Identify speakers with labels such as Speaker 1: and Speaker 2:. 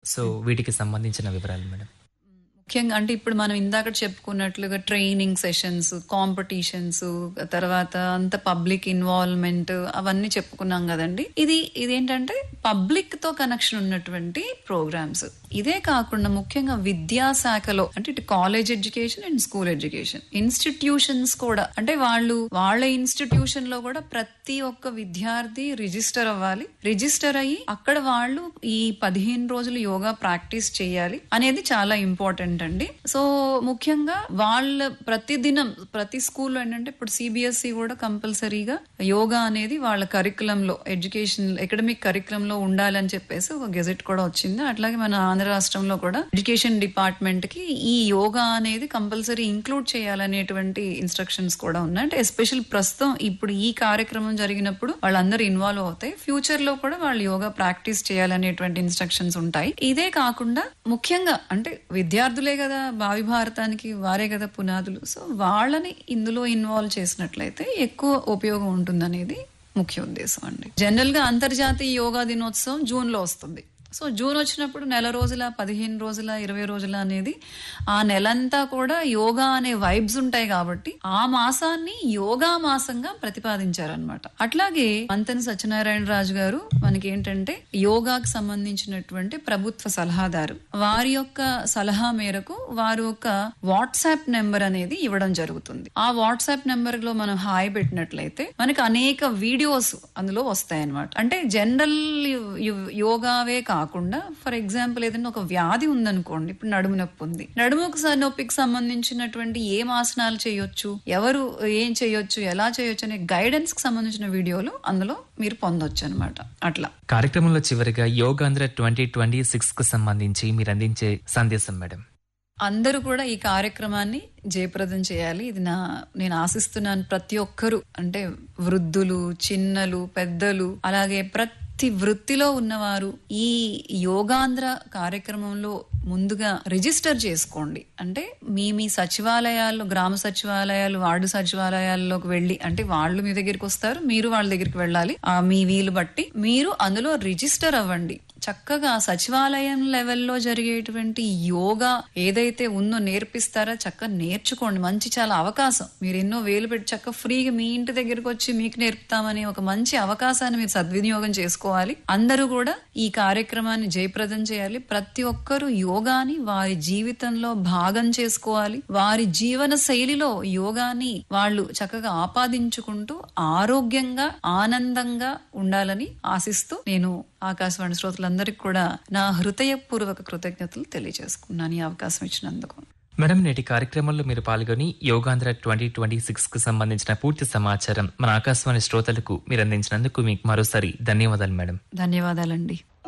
Speaker 1: so వీటికి సంబంధించిన వివరాలు మేడం
Speaker 2: ముఖ్యంగా అంటే ఇప్పుడు మనం ఇందాక చెప్పుకున్నట్లుగా ట్రైనింగ్ సెషన్స్ కాంపిటీషన్స్ తర్వాత అంత పబ్లిక్ ఇన్వాల్వ్మెంట్ అవన్నీ చెప్పుకున్నాం కదండి ఇది ఇదేంటంటే పబ్లిక్ తో కనెక్షన్ ఉన్నటువంటి ప్రోగ్రామ్స్ ఇదే కాకుండా ముఖ్యంగా విద్యాశాఖలో అంటే ఇటు college education and school education institutions కూడా అంటే వాళ్ళు వాళ్ళ ఇన్స్టిట్యూషన్ లో కూడా ప్రతి ఒక్క విద్యార్థి రిజిస్టర్ అవ్వాలి రిజిస్టర్ అయ్యి అక్కడ వాళ్ళు ఈ పదిహేను రోజులు యోగా ప్రాక్టీస్ చేయాలి అనేది చాలా ఇంపార్టెంట్ అండి సో ముఖ్యంగా వాళ్ళ ప్రతి దినం ప్రతి స్కూల్లో ఏంటంటే ఇప్పుడు సిబిఎస్ఈ కూడా కంపల్సరీగా యోగా అనేది వాళ్ళ కరికులం లో ఎడ్యుకేషన్ అకాడమిక్ కరికులం లో ఉండాలని చెప్పేసి ఒక గెజెట్ కూడా వచ్చింది అట్లాగే మన ఆంధ్ర రాష్ట్రంలో కూడా ఎడ్యుకేషన్ డిపార్ట్మెంట్ కి ఈ యోగా అనేది కంపల్సరీ ఇంక్లూడ్ చేయాలనేటువంటి ఇన్స్ట్రక్షన్స్ కూడా ఉన్నాయి అంటే ఎస్పెషల్ ప్రస్తుతం ఇప్పుడు ఈ కార్యక్రమం జరిగినప్పుడు వాళ్ళందరూ ఇన్వాల్వ్ అవుతాయి ఫ్యూచర్ లో కూడా వాళ్ళు యోగా ప్రాక్టీస్ చేయాలనేటువంటి ఇన్స్ట్రక్షన్స్ ఉంటాయి ఇదే కాకుండా ముఖ్యంగా అంటే విద్యార్థులే కదా భావి భారతానికి వారే కదా పునాదులు సో వాళ్ళని ఇందులో ఇన్వాల్వ్ చేసినట్లయితే ఎక్కువ ఉపయోగం ఉంటుందనేది ముఖ్య ఉద్దేశం అండి జనరల్ గా అంతర్జాతీయ యోగా దినోత్సవం జూన్ లో వస్తుంది సో జూన్ వచ్చినప్పుడు నెల రోజుల పదిహేను రోజుల ఇరవై రోజుల అనేది ఆ నెలంతా కూడా యోగా అనే వైబ్స్ ఉంటాయి కాబట్టి ఆ మాసాన్ని యోగా మాసంగా ప్రతిపాదించారనమాట అట్లాగే మంతని సత్యనారాయణ రాజు గారు మనకి ఏంటంటే యోగాకు సంబంధించినటువంటి ప్రభుత్వ సలహాదారు వారి యొక్క సలహా మేరకు వారు ఒక వాట్సాప్ నెంబర్ అనేది ఇవ్వడం జరుగుతుంది ఆ వాట్సాప్ నెంబర్ లో మనం హాయ్ పెట్టినట్లయితే మనకి అనేక వీడియోస్ అందులో వస్తాయి అనమాట అంటే జనరల్ యోగావే కాకుండా ఫర్ ఎగ్జాంపుల్ ఏదైనా ఒక వ్యాధి ఉందనుకోండి ఇప్పుడు నడుము నొప్పి ఉంది నడుము నొప్పికి సంబంధించినటువంటి ఏం ఆసనాలు చేయొచ్చు ఎవరు ఏం చేయొచ్చు ఎలా చేయొచ్చు అనే గైడెన్స్ కి సంబంధించిన వీడియోలు అందులో మీరు పొందొచ్చు అనమాట అట్లా
Speaker 1: కార్యక్రమంలో చివరిగా యోగాంధ్ర ట్వంటీ ట్వంటీ సిక్స్ కు సంబంధించి మీరు అందించే సందేశం మేడం
Speaker 2: అందరూ కూడా ఈ కార్యక్రమాన్ని జయప్రదం చేయాలి ఇది నా నేను ఆశిస్తున్నాను ప్రతి ఒక్కరూ అంటే వృద్ధులు చిన్నలు పెద్దలు అలాగే ప్రతి వృత్తిలో ఉన్నవారు ఈ యోగాంధ్ర కార్యక్రమంలో ముందుగా రిజిస్టర్ చేసుకోండి అంటే మీ మీ సచివాలయాల్లో గ్రామ సచివాలయాలు వార్డు సచివాలయాల్లోకి వెళ్ళి అంటే వాళ్ళు మీ దగ్గరికి వస్తారు మీరు వాళ్ళ దగ్గరికి వెళ్ళాలి ఆ మీ వీలు బట్టి మీరు అందులో రిజిస్టర్ అవ్వండి చక్కగా సచివాలయం లెవెల్లో జరిగేటువంటి యోగా ఏదైతే ఉందో నేర్పిస్తారో చక్కగా నేర్చుకోండి మంచి చాలా అవకాశం మీరు ఎన్నో వేలు పెట్టి చక్కగా ఫ్రీగా మీ ఇంటి దగ్గరకు వచ్చి మీకు నేర్పుతామని ఒక మంచి అవకాశాన్ని మీరు సద్వినియోగం చేసుకోవాలి అందరూ కూడా ఈ కార్యక్రమాన్ని జయప్రదం చేయాలి ప్రతి ఒక్కరూ యోగాని వారి జీవితంలో భాగం చేసుకోవాలి వారి జీవన శైలిలో యోగాని వాళ్ళు చక్కగా ఆపాదించుకుంటూ ఆరోగ్యంగా ఆనందంగా ఉండాలని ఆశిస్తూ నేను ఆకాశవాణి శ్రోతలందరికీ కూడా నా హృదయపూర్వక కృతజ్ఞతలు తెలియజేసుకున్నాను ఈ అవకాశం ఇచ్చినందుకు
Speaker 1: మేడం నేటి కార్యక్రమంలో మీరు పాల్గొని యోగాంధ్ర ట్వంటీ ట్వంటీ సిక్స్ కు సంబంధించిన పూర్తి సమాచారం మన ఆకాశవాణి శ్రోతలకు మీరు అందించినందుకు మీకు మరోసారి ధన్యవాదాలు మేడం
Speaker 2: ధన్యవాదాలండి